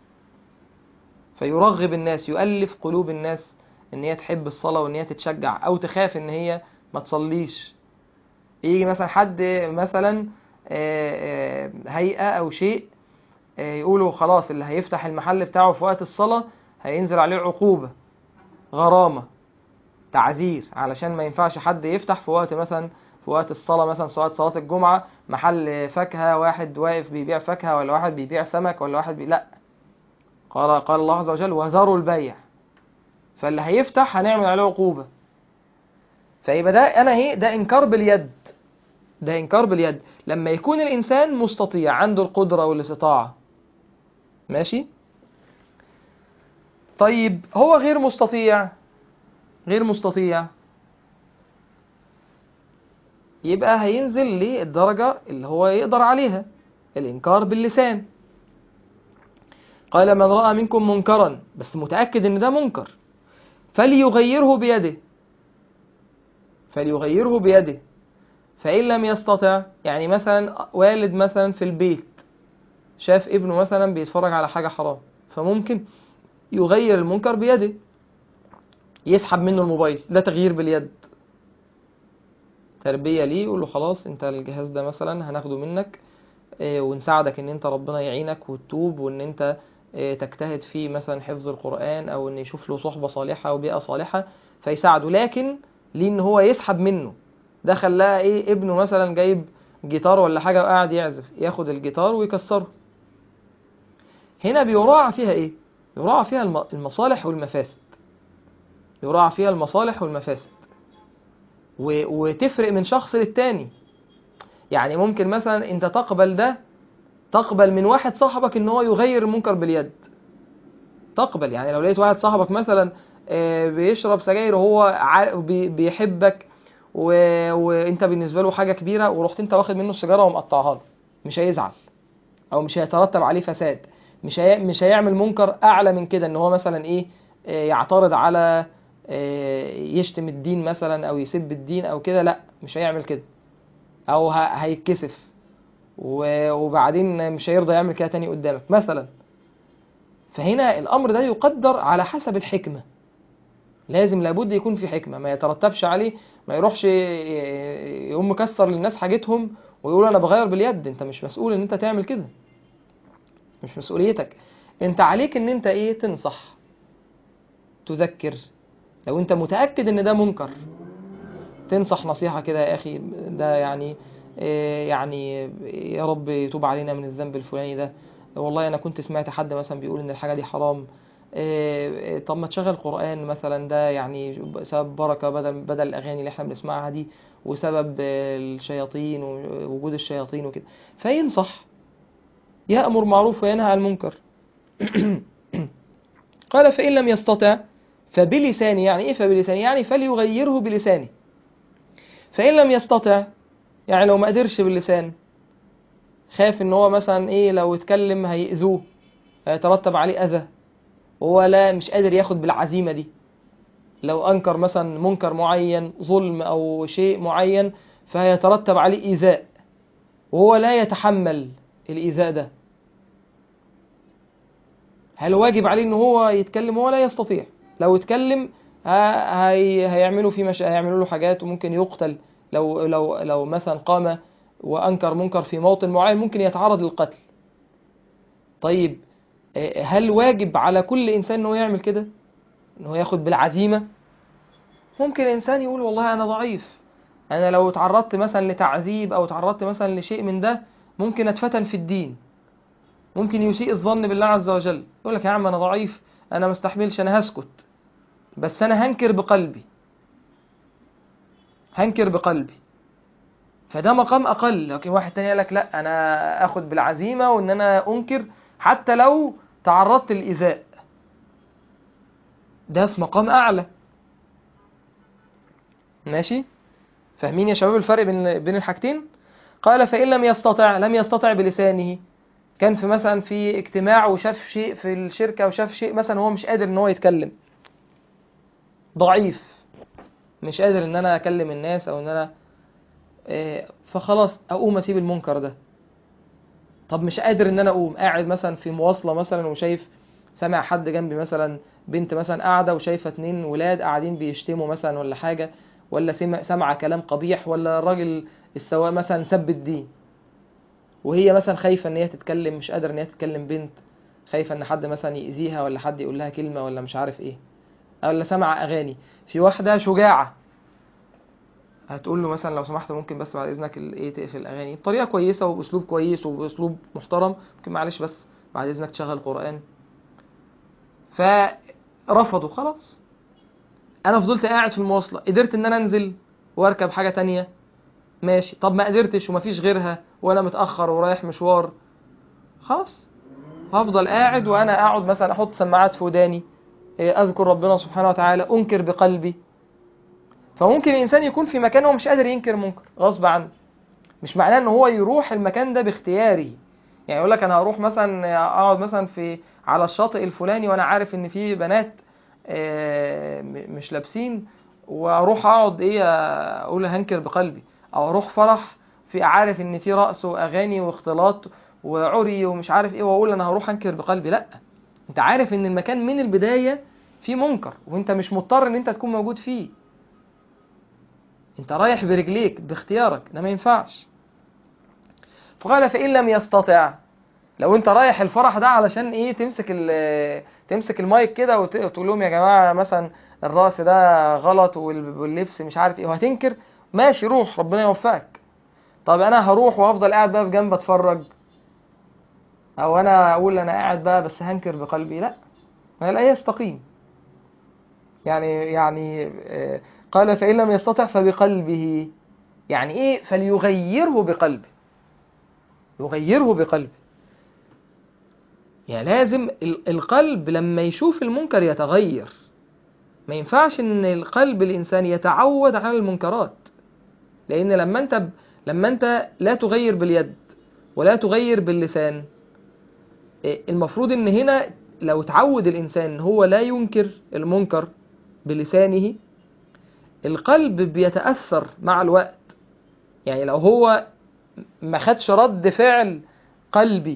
فيرغب الناس يؤلف قلوب الناس ان هي تحب الصلاه وان هي تتشجع او تخاف ان هي ما تصليش يجي مثلا حد مثلا آه، آه، هيئه او شيء آه، يقولوا خلاص اللي هيفتح المحل بتاعه في وقت الصلاه هينزل عليه عقوبه غرامه تعزير علشان ما ينفعش حد يفتح في وقت مثلا في وقت الصلاة مثلا سواء صلاة الجمعة محل فاكهة واحد واقف بيبيع فاكهة ولا واحد بيبيع سمك ولا واحد بي... لا قال قال الله عز وجل وذروا البيع فاللي هيفتح هنعمل عليه عقوبة فيبقى ده انا ايه ده انكار باليد ده انكار باليد لما يكون الانسان مستطيع عنده القدرة والاستطاعة ماشي طيب هو غير مستطيع غير مستطيع يبقى هينزل للدرجة اللي هو يقدر عليها الإنكار باللسان قال من رأى منكم منكرا بس متأكد إن ده منكر فليغيره بيده فليغيره بيده فإن لم يستطع يعني مثلا والد مثلا في البيت شاف ابنه مثلا بيتفرج على حاجة حرام فممكن يغير المنكر بيده يسحب منه الموبايل ده تغيير باليد تربية ليه يقول له خلاص انت الجهاز ده مثلا هناخده منك اه ونساعدك ان انت ربنا يعينك وتتوب وان انت اه تجتهد في مثلا حفظ القرآن او ان يشوف له صحبة صالحة او بيئة صالحة فيساعده لكن ليه ان هو يسحب منه ده خلاه ايه ابنه مثلا جايب جيتار ولا حاجة وقاعد يعزف ياخد الجيتار ويكسره هنا بيراعى فيها ايه يراعى فيها المصالح والمفاسد يراعى فيها المصالح والمفاسد و... وتفرق من شخص للتاني يعني ممكن مثلا انت تقبل ده تقبل من واحد صاحبك ان هو يغير المنكر باليد تقبل يعني لو لقيت واحد صاحبك مثلا بيشرب سجاير وهو بيحبك و... وانت بالنسبه له حاجه كبيره ورحت انت واخد منه السيجاره ومقطعها له مش هيزعل او مش هيترتب عليه فساد مش هي... مش هيعمل منكر اعلى من كده ان هو مثلا ايه يعترض على يشتم الدين مثلا او يسب الدين او كده لا مش هيعمل كده او هيتكسف وبعدين مش هيرضى يعمل كده تاني قدامك مثلا فهنا الامر ده يقدر على حسب الحكمه لازم لابد يكون في حكمه ما يترتبش عليه ما يروحش يقوم مكسر للناس حاجتهم ويقول انا بغير باليد انت مش مسؤول ان انت تعمل كده مش مسؤوليتك انت عليك ان انت ايه تنصح تذكر لو انت متأكد ان ده منكر تنصح نصيحة كده يا اخي ده يعني إيه يعني يا رب يتوب علينا من الذنب الفلاني ده والله انا كنت سمعت حد مثلا بيقول ان الحاجة دي حرام إيه طب ما تشغل قرآن مثلا ده يعني سبب بركة بدل بدل الاغاني اللي احنا بنسمعها دي وسبب الشياطين ووجود الشياطين وكده فينصح يأمر معروف وينهى عن المنكر قال فإن لم يستطع فبلسانه يعني ايه فبلسانه يعني فليغيره بلسانه فإن لم يستطع يعني لو ما قدرش باللسان خاف ان هو مثلا ايه لو اتكلم هيأذوه هيترتب عليه أذى وهو لا مش قادر ياخد بالعزيمة دي لو أنكر مثلا منكر معين ظلم أو شيء معين فهيترتب عليه إيذاء وهو لا يتحمل الإيذاء ده هل واجب عليه ان هو يتكلم هو لا يستطيع لو اتكلم هي هيعملوا فيه مش... هيعملوا له حاجات وممكن يقتل لو لو لو مثلا قام وانكر منكر في موطن معين ممكن يتعرض للقتل طيب هل واجب على كل انسان انه يعمل كده انه ياخد بالعزيمه ممكن الانسان يقول والله انا ضعيف انا لو اتعرضت مثلا لتعذيب او اتعرضت مثلا لشيء من ده ممكن اتفتن في الدين ممكن يسيء الظن بالله عز وجل يقول لك يا عم انا ضعيف انا ما استحملش انا هسكت بس انا هنكر بقلبي هنكر بقلبي فده مقام اقل لكن واحد تاني قال لك لا انا اخد بالعزيمه وان انا انكر حتى لو تعرضت للايذاء ده في مقام اعلى ماشي فاهمين يا شباب الفرق بين بين الحاجتين قال فان لم يستطع لم يستطع بلسانه كان في مثلا في اجتماع وشاف شيء في الشركه وشاف شيء مثلا هو مش قادر ان هو يتكلم ضعيف مش قادر ان انا اكلم الناس او ان انا آه، فخلاص اقوم اسيب المنكر ده طب مش قادر ان انا اقوم قاعد مثلا في مواصلة مثلا وشايف سامع حد جنبي مثلا بنت مثلا قاعدة وشايفة اتنين ولاد قاعدين بيشتموا مثلا ولا حاجة ولا سمع سامعة كلام قبيح ولا الراجل السواق مثلا سب الدين وهي مثلا خايفة ان هي تتكلم مش قادرة ان هي تتكلم بنت خايفة ان حد مثلا يأذيها ولا حد يقول لها كلمة ولا مش عارف ايه ولا سامعة اغاني في واحدة شجاعة هتقول له مثلا لو سمحت ممكن بس بعد اذنك ال- ايه تقفل الاغاني بطريقه كويسه وباسلوب كويس وباسلوب محترم ممكن معلش بس بعد اذنك تشغل قران فرفضوا خلاص انا فضلت قاعد في المواصله قدرت ان انا انزل واركب حاجه تانية ماشي طب ما قدرتش ومفيش غيرها وانا متاخر ورايح مشوار خلاص هفضل قاعد وانا اقعد مثلا احط سماعات في وداني إيه، اذكر ربنا سبحانه وتعالى انكر بقلبي فممكن الانسان يكون في مكان هو مش قادر ينكر منكر غصب عنه مش معناه ان هو يروح المكان ده باختياره يعني يقول لك انا هروح مثلا اقعد مثلا في على الشاطئ الفلاني وانا عارف ان في بنات آه، م- مش لابسين واروح اقعد ايه اقول هنكر بقلبي او اروح فرح في عارف ان في رقص واغاني واختلاط وعري ومش عارف ايه واقول انا هروح انكر بقلبي لا انت عارف ان المكان من البدايه فيه منكر وانت مش مضطر ان انت تكون موجود فيه انت رايح برجليك باختيارك ده ما ينفعش فقال فإن لم يستطع لو انت رايح الفرح ده علشان ايه تمسك ال- تمسك المايك كده وت- وتقول لهم يا جماعة مثلا الرأس ده غلط وال- واللبس مش عارف ايه وهتنكر ماشي روح ربنا يوفقك طب انا هروح وهفضل قاعد بقى في جنب اتفرج او انا اقول انا قاعد بقى بس هنكر بقلبي لا ما لا يستقيم يعني يعني آه، قال فإن لم يستطع فبقلبه يعني ايه فليغيره بقلبه يغيره بقلبه يعني لازم ال- القلب لما يشوف المنكر يتغير ما ينفعش ان القلب الانسان يتعود على المنكرات لان لما انت ب... لما انت لا تغير باليد ولا تغير باللسان إيه، المفروض ان هنا لو تعود الانسان هو لا ينكر المنكر بلسانه القلب بيتأثر مع الوقت يعني لو هو ما خدش رد فعل قلبي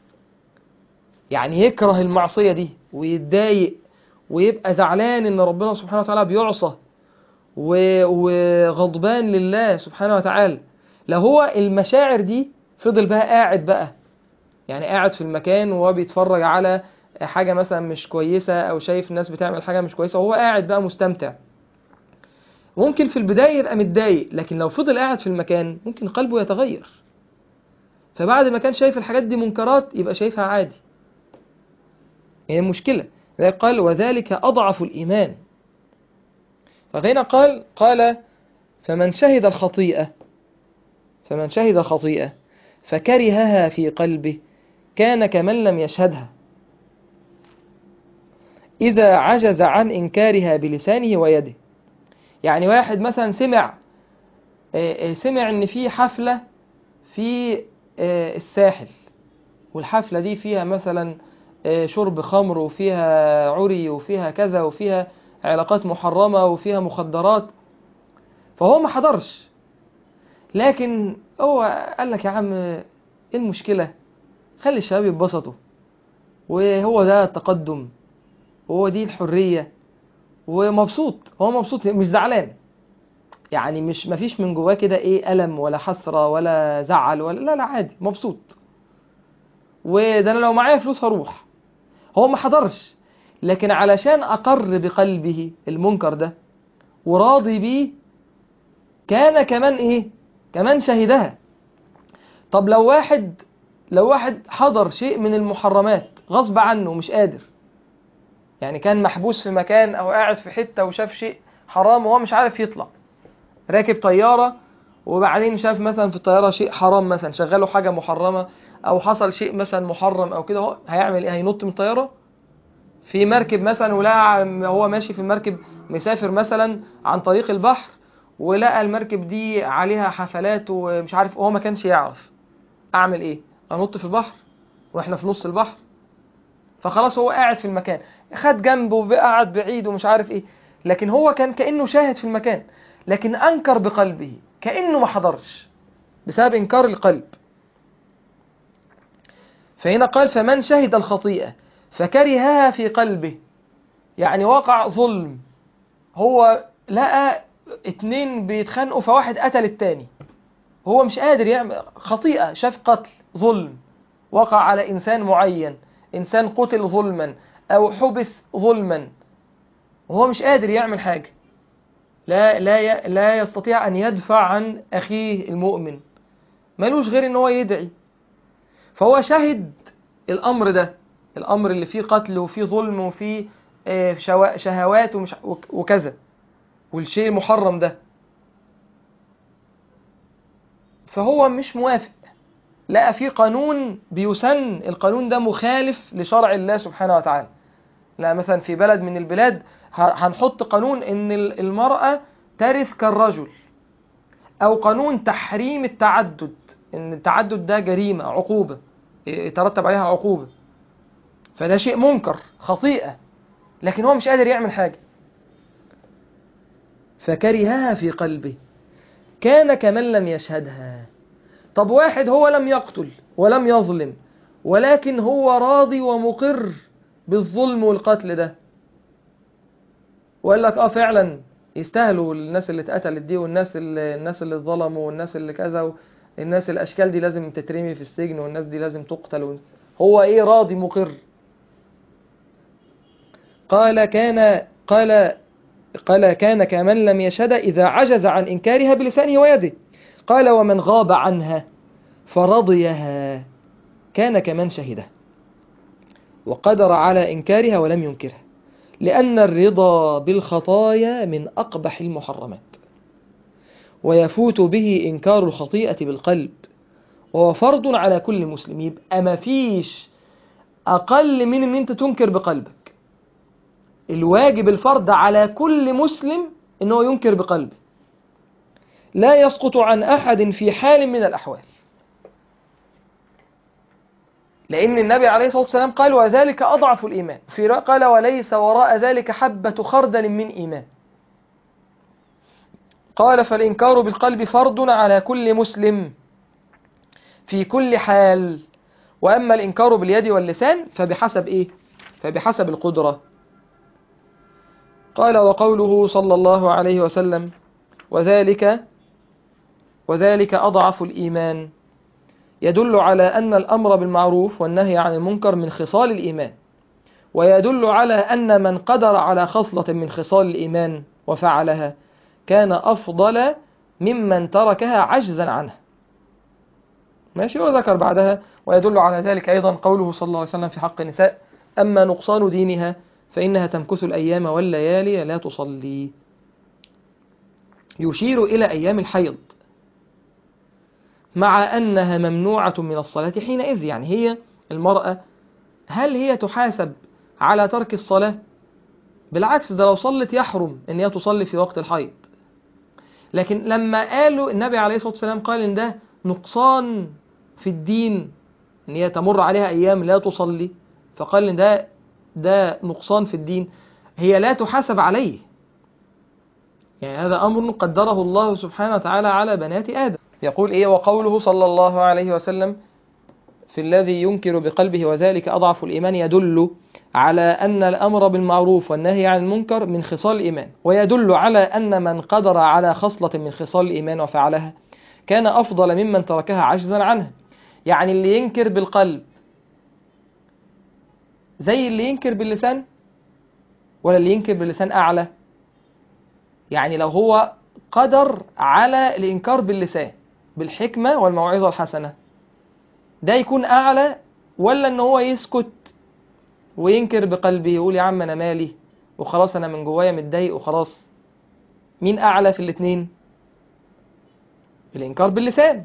يعني يكره المعصية دي ويتضايق ويبقى زعلان ان ربنا سبحانه وتعالى بيعصى و- وغضبان لله سبحانه وتعالى لو هو المشاعر دي فضل بقى قاعد بقى يعني قاعد في المكان وهو بيتفرج على حاجة مثلا مش كويسة او شايف الناس بتعمل حاجة مش كويسة وهو قاعد بقى مستمتع ممكن في البداية يبقى متضايق لكن لو فضل قاعد في المكان ممكن قلبه يتغير فبعد ما كان شايف الحاجات دي منكرات يبقى شايفها عادي هي يعني المشكلة لذلك قال وذلك أضعف الإيمان فهنا قال قال فمن شهد الخطيئة فمن شهد الخطيئة فكرهها في قلبه كان كمن لم يشهدها إذا عجز عن إنكارها بلسانه ويده يعني واحد مثلا سمع آه، آه، سمع إن في حفلة في آه، الساحل والحفلة دي فيها مثلا آه، شرب خمر وفيها عري وفيها كذا وفيها علاقات محرمة وفيها مخدرات فهو ما حضرش لكن هو قال لك يا عم ايه المشكلة خلي الشباب يتبسطوا وهو ده التقدم وهو دي الحرية ومبسوط هو مبسوط مش زعلان يعني مش مفيش من جواه كده ايه ألم ولا حسرة ولا زعل ولا لا لا عادي مبسوط وده انا لو معايا فلوس هروح هو ما حضرش لكن علشان اقر بقلبه المنكر ده وراضي بيه كان كمان ايه كمان شهدها طب لو واحد لو واحد حضر شيء من المحرمات غصب عنه مش قادر يعني كان محبوس في مكان او قاعد في حتة وشاف شيء حرام وهو مش عارف يطلع راكب طيارة وبعدين شاف مثلا في الطيارة شيء حرام مثلا شغله حاجة محرمة او حصل شيء مثلا محرم او كده هو هيعمل ايه هينط من الطيارة في مركب مثلا ولقى هو ماشي في المركب مسافر مثلا عن طريق البحر ولقى المركب دي عليها حفلات ومش عارف هو ما كانش يعرف اعمل ايه انط في البحر واحنا في نص البحر فخلاص هو قاعد في المكان خد جنبه وقعد بعيد ومش عارف ايه لكن هو كان كأنه شاهد في المكان لكن أنكر بقلبه كأنه ما حضرش بسبب إنكار القلب فهنا قال فمن شهد الخطيئة فكرهها في قلبه يعني وقع ظلم هو لقى اتنين بيتخانقوا فواحد قتل التاني هو مش قادر يعمل خطيئة شاف قتل ظلم وقع على إنسان معين إنسان قتل ظلما أو حبس ظلما وهو مش قادر يعمل حاجة لا لا ي- لا يستطيع أن يدفع عن أخيه المؤمن ملوش غير إن هو يدعي فهو شهد الأمر ده الأمر اللي فيه قتل وفيه ظلم وفيه آه، شوا- شهوات ومش وك- وكذا والشيء المحرم ده فهو مش موافق لقى في قانون بيسن القانون ده مخالف لشرع الله سبحانه وتعالى لا مثلا في بلد من البلاد ه- هنحط قانون ان ال- المرأة ترث كالرجل او قانون تحريم التعدد ان التعدد ده جريمة عقوبة يترتب عليها عقوبة فده شيء منكر خطيئة لكن هو مش قادر يعمل حاجة فكرهها في قلبه كان كمن لم يشهدها طب واحد هو لم يقتل ولم يظلم ولكن هو راضي ومقر بالظلم والقتل ده وقال لك اه فعلا يستاهلوا الناس اللي اتقتلت دي والناس اللي الناس اللي اتظلموا والناس اللي كذا الناس الاشكال دي لازم تترمي في السجن والناس دي لازم تقتل هو ايه راضي مقر قال كان قال قال كان كمن لم يشهد إذا عجز عن إنكارها بلسانه ويده قال ومن غاب عنها فرضيها كان كمن شهده وقدر على إنكارها ولم ينكرها لأن الرضا بالخطايا من أقبح المحرمات ويفوت به إنكار الخطيئة بالقلب وهو فرض على كل مسلم يبقى ما فيش أقل من أن أنت تنكر بقلبك الواجب الفرض على كل مسلم أنه ينكر بقلبه لا يسقط عن أحد في حال من الأحوال لأن النبي عليه الصلاة والسلام قال وذلك أضعف الإيمان في رأي قال وليس وراء ذلك حبة خردل من إيمان قال فالإنكار بالقلب فرض على كل مسلم في كل حال وأما الإنكار باليد واللسان فبحسب إيه فبحسب القدرة قال وقوله صلى الله عليه وسلم وذلك وذلك أضعف الإيمان يدل على أن الأمر بالمعروف والنهي عن المنكر من خصال الإيمان ويدل على أن من قدر على خصلة من خصال الإيمان وفعلها كان أفضل ممن تركها عجزا عنها ماشي وذكر بعدها ويدل على ذلك أيضا قوله صلى الله عليه وسلم في حق النساء أما نقصان دينها فإنها تمكث الأيام والليالي لا تصلي يشير إلى أيام الحيض مع أنها ممنوعة من الصلاة حينئذ يعني هي المرأة هل هي تحاسب على ترك الصلاة بالعكس ده لو صلت يحرم أن هي تصلي في وقت الحيض لكن لما قالوا النبي عليه الصلاة والسلام قال إن ده نقصان في الدين أن هي تمر عليها أيام لا تصلي فقال إن ده ده نقصان في الدين هي لا تحاسب عليه يعني هذا أمر قدره الله سبحانه وتعالى على بنات آدم يقول إيه وقوله صلى الله عليه وسلم في الذي ينكر بقلبه وذلك أضعف الإيمان يدل على أن الأمر بالمعروف والنهي عن المنكر من خصال الإيمان ويدل على أن من قدر على خصلة من خصال الإيمان وفعلها كان أفضل ممن تركها عجزا عنها يعني اللي ينكر بالقلب زي اللي ينكر باللسان ولا اللي ينكر باللسان أعلى يعني لو هو قدر على الإنكار باللسان بالحكمة والموعظة الحسنة ده يكون أعلى ولا إن هو يسكت وينكر بقلبه يقول يا عم أنا مالي وخلاص أنا من جوايا متضايق وخلاص مين أعلى في الاتنين الإنكار باللسان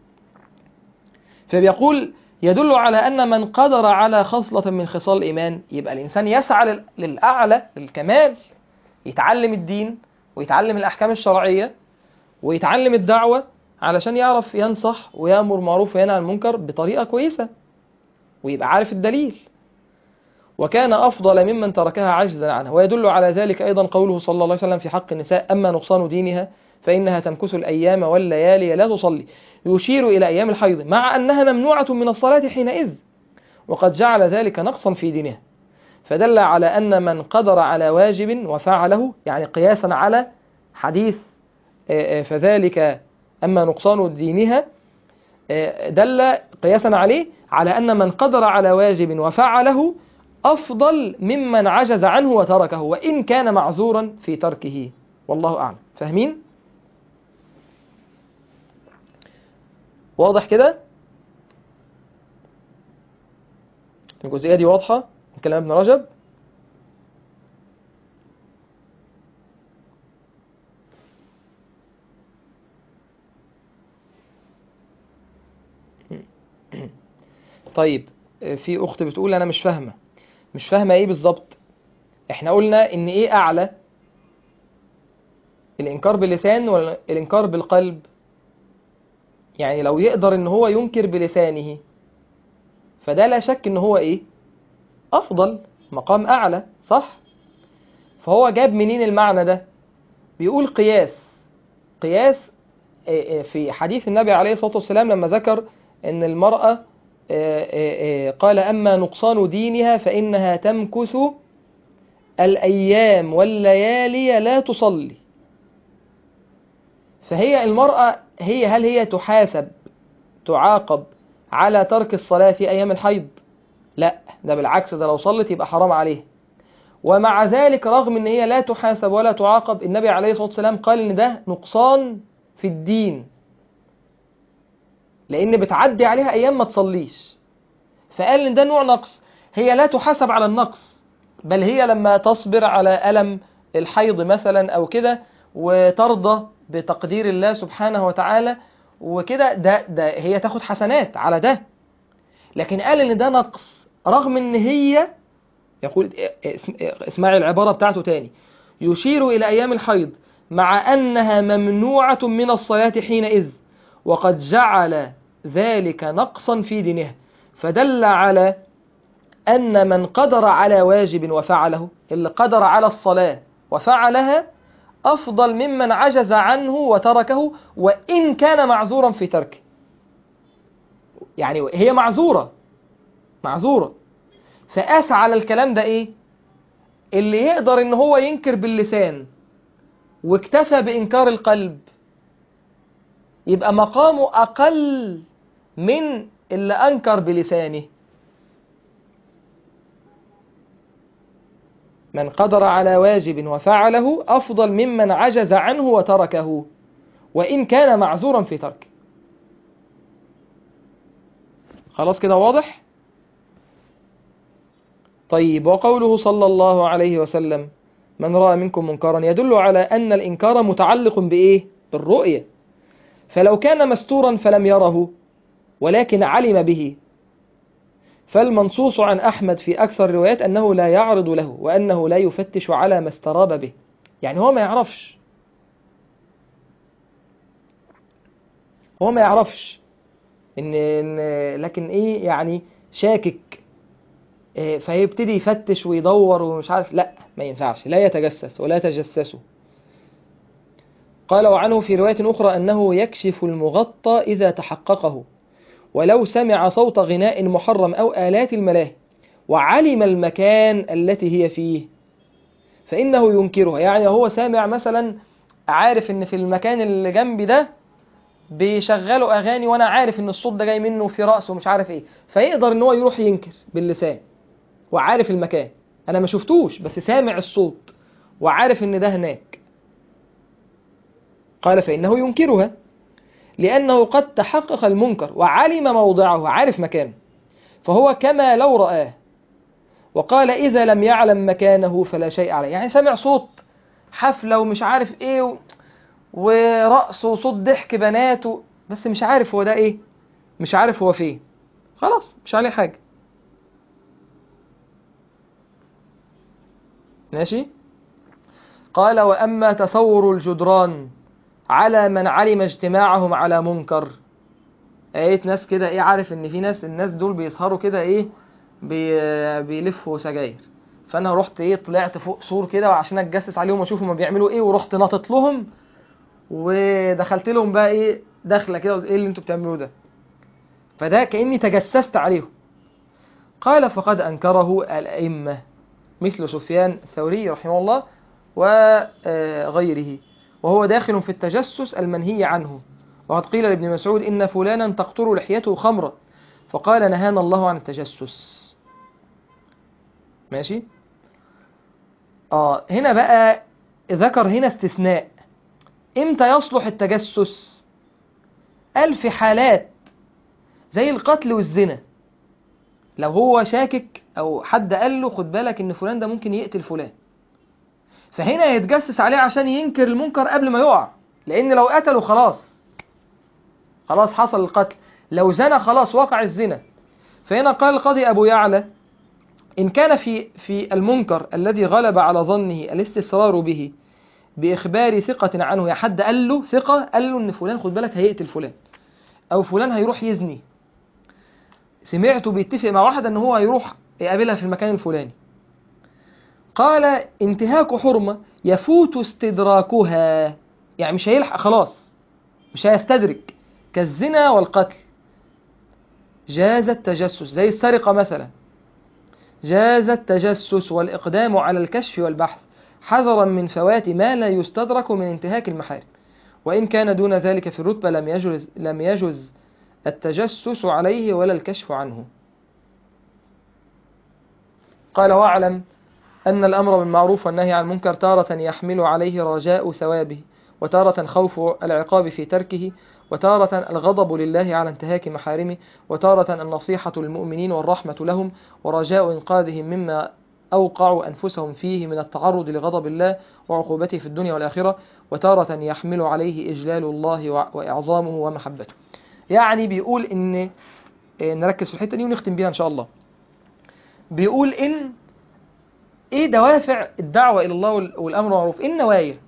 فبيقول يدل على أن من قدر على خصلة من خصال الإيمان يبقى الإنسان يسعى لل- للأعلى للكمال يتعلم الدين ويتعلم الأحكام الشرعية ويتعلم الدعوة علشان يعرف ينصح ويأمر معروف وينهى عن المنكر بطريقة كويسة ويبقى عارف الدليل وكان أفضل ممن تركها عجزا عنها ويدل على ذلك أيضا قوله صلى الله عليه وسلم في حق النساء أما نقصان دينها فإنها تمكث الأيام والليالي لا تصلي يشير إلى أيام الحيض مع أنها ممنوعة من الصلاة حينئذ وقد جعل ذلك نقصا في دينها فدل على أن من قدر على واجب وفعله يعني قياسا على حديث آه، آه، فذلك أما نقصان دينها آه، دل قياسا عليه على أن من قدر على واجب وفعله أفضل ممن عجز عنه وتركه وإن كان معذورا في تركه والله أعلم فاهمين؟ واضح كده؟ الجزئية دي واضحة من كلام ابن رجب طيب في أخت بتقول أنا مش فاهمة مش فاهمة إيه بالظبط إحنا قلنا إن إيه أعلى الإنكار باللسان ولا الإنكار بالقلب يعني لو يقدر إن هو ينكر بلسانه فده لا شك إن هو إيه أفضل مقام أعلى صح فهو جاب منين المعنى ده بيقول قياس قياس آه، آه، في حديث النبي عليه الصلاة والسلام لما ذكر أن المرأة آه، آه، آه، قال أما نقصان دينها فإنها تمكث الأيام والليالي لا تصلي فهي المرأة هي هل هي تحاسب تعاقب على ترك الصلاة في أيام الحيض لا ده بالعكس ده لو صلت يبقى حرام عليه ومع ذلك رغم ان هي لا تحاسب ولا تعاقب النبي عليه الصلاة والسلام قال ان ده نقصان في الدين لان بتعدي عليها ايام ما تصليش فقال ان ده نوع نقص هي لا تحاسب على النقص بل هي لما تصبر على ألم الحيض مثلا او كده وترضى بتقدير الله سبحانه وتعالى وكده ده ده هي تاخد حسنات على ده لكن قال ان ده نقص رغم ان هي يقول اسمعي العبارة بتاعته تاني يشير إلى أيام الحيض مع أنها ممنوعة من الصلاة حينئذ وقد جعل ذلك نقصا في دينها فدل على أن من قدر على واجب وفعله اللي قدر على الصلاة وفعلها أفضل ممن عجز عنه وتركه وإن كان معذورا في تركه يعني هي معذورة معذورة فقاس على الكلام ده ايه اللي يقدر ان هو ينكر باللسان واكتفى بانكار القلب يبقى مقامه اقل من اللي انكر بلسانه من قدر على واجب وفعله افضل ممن عجز عنه وتركه وان كان معذورا في تركه خلاص كده واضح طيب وقوله صلى الله عليه وسلم من رأى منكم منكرا يدل على أن الإنكار متعلق بإيه؟ بالرؤية فلو كان مستورا فلم يره ولكن علم به فالمنصوص عن أحمد في أكثر الروايات أنه لا يعرض له وأنه لا يفتش على ما استراب به يعني هو ما يعرفش هو ما يعرفش إن, إن لكن إيه يعني شاكك فيبتدي يفتش ويدور ومش عارف لا ما ينفعش لا يتجسس ولا تجسسوا قال وعنه في رواية أخرى أنه يكشف المغطى إذا تحققه ولو سمع صوت غناء محرم أو آلات الملاهي وعلم المكان التي هي فيه فإنه ينكرها يعني هو سامع مثلا عارف إن في المكان اللي جنبي ده بيشغلوا أغاني وأنا عارف إن الصوت ده جاي منه في رأسه ومش عارف إيه فيقدر إن هو يروح ينكر باللسان وعارف المكان انا ما شفتوش بس سامع الصوت وعارف ان ده هناك قال فانه ينكرها لانه قد تحقق المنكر وعلم موضعه عارف مكانه فهو كما لو رآه وقال إذا لم يعلم مكانه فلا شيء عليه يعني سمع صوت حفلة ومش عارف ايه و... ورقص وصوت ضحك بنات و... بس مش عارف هو ده ايه مش عارف هو فين خلاص مش عليه حاجة ماشي قال وأما تصور الجدران على من علم اجتماعهم على منكر لقيت ناس كده ايه عارف ان في ناس الناس دول بيسهروا كده ايه بي... بيلفوا سجاير فانا رحت ايه طلعت فوق سور كده عشان اتجسس عليهم واشوف هما بيعملوا ايه ورحت ناطط لهم ودخلت لهم بقى ايه دخله كده ايه اللي انتوا بتعملوه ده فده كاني تجسست عليهم قال فقد انكره الائمه مثل سفيان الثوري رحمه الله وغيره وهو داخل في التجسس المنهي عنه وقد قيل لابن مسعود إن فلانا تقطر لحيته خمرا فقال نهانا الله عن التجسس ماشي آه هنا بقى ذكر هنا استثناء امتى يصلح التجسس قال في حالات زي القتل والزنا لو هو شاكك او حد قال له خد بالك ان فلان ده ممكن يقتل فلان فهنا يتجسس عليه عشان ينكر المنكر قبل ما يقع لان لو قتله خلاص خلاص حصل القتل لو زنى خلاص وقع الزنا فهنا قال القاضي ابو يعلى ان كان في في المنكر الذي غلب على ظنه الاستسرار به باخبار ثقة عنه يا حد قال له ثقة قال له ان فلان خد بالك هيقتل فلان او فلان هيروح يزني سمعته بيتفق مع واحد ان هو هيروح يقابلها في المكان الفلاني قال انتهاك حرمة يفوت استدراكها يعني مش هيلحق خلاص مش هيستدرك كالزنا والقتل جاز التجسس زي السرقة مثلا جاز التجسس والإقدام على الكشف والبحث حذرا من فوات ما لا يستدرك من انتهاك المحارم وإن كان دون ذلك في الرتبة لم يجوز, لم يجوز التجسس عليه ولا الكشف عنه قال واعلم أن الأمر بالمعروف والنهي عن المنكر تارة يحمل عليه رجاء ثوابه وتارة خوف العقاب في تركه وتارة الغضب لله على انتهاك محارمه وتارة النصيحة للمؤمنين والرحمة لهم ورجاء إنقاذهم مما أوقعوا أنفسهم فيه من التعرض لغضب الله وعقوبته في الدنيا والآخرة وتارة يحمل عليه إجلال الله وإعظامه ومحبته يعني بيقول إن نركز في الحتة دي ونختم بيها إن شاء الله بيقول إن إيه دوافع الدعوة إلى الله والأمر معروف إيه النوايا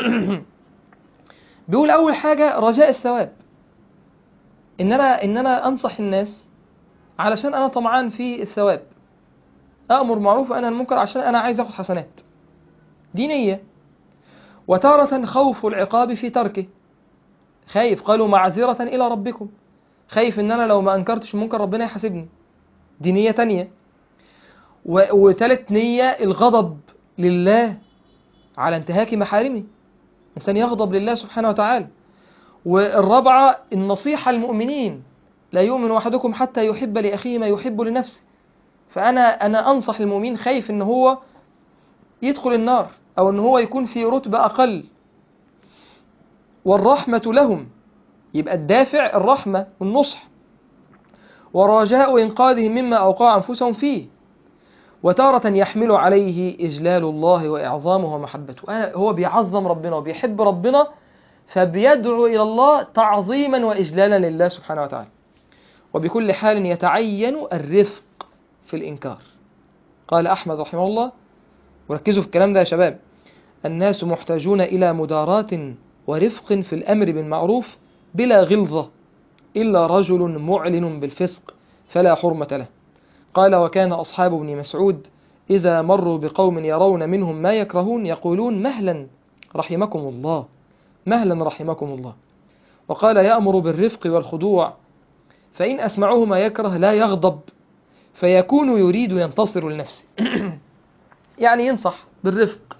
بيقول أول حاجة رجاء الثواب إن أنا إن أنا أنصح الناس علشان أنا طمعان في الثواب أأمر معروف وأنا المنكر عشان أنا عايز أخد حسنات دي نية وتارة خوف العقاب في تركه خايف قالوا معذرة إلى ربكم خايف إن أنا لو ما أنكرتش المنكر ربنا يحاسبني دي نية تانية وتالت نية الغضب لله على انتهاك محارمه الإنسان يغضب لله سبحانه وتعالى والرابعة النصيحة للمؤمنين لا يؤمن أحدكم حتى يحب لأخيه ما يحب لنفسه فأنا أنا أنصح المؤمن خايف إن هو يدخل النار أو إن هو يكون في رتبة أقل والرحمة لهم يبقى الدافع الرحمة والنصح ورجاء إنقاذهم مما أوقع أنفسهم فيه وتارة يحمل عليه إجلال الله وإعظامه ومحبته هو بيعظم ربنا وبيحب ربنا فبيدعو إلى الله تعظيما وإجلالا لله سبحانه وتعالى وبكل حال يتعين الرفق في الإنكار قال أحمد رحمه الله وركزوا في الكلام ده يا شباب الناس محتاجون إلى مداراة ورفق في الأمر بالمعروف بلا غلظة إلا رجل معلن بالفسق فلا حرمة له قال وكان أصحاب ابن مسعود إذا مروا بقوم يرون منهم ما يكرهون يقولون مهلا رحمكم الله مهلا رحمكم الله وقال يأمر بالرفق والخضوع فإن أسمعه ما يكره لا يغضب فيكون يريد ينتصر لنفسه يعني ينصح بالرفق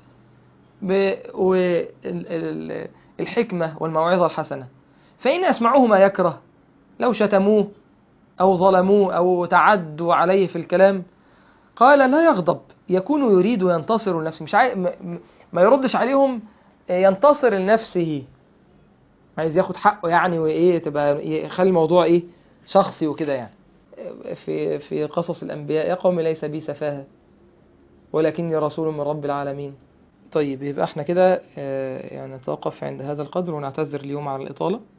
والحكمة والموعظة الحسنة فإن أسمعه ما يكره لو شتموه أو ظلموه أو تعدوا عليه في الكلام قال لا يغضب يكون يريد ينتصر لنفسه مش عاي... ما يردش عليهم ينتصر لنفسه عايز ياخد حقه يعني وايه تبقى يخلي الموضوع ايه شخصي وكده يعني في في قصص الانبياء يا قوم ليس بي سفاهه ولكني رسول من رب العالمين طيب يبقى احنا كده يعني نتوقف عند هذا القدر ونعتذر اليوم على الاطاله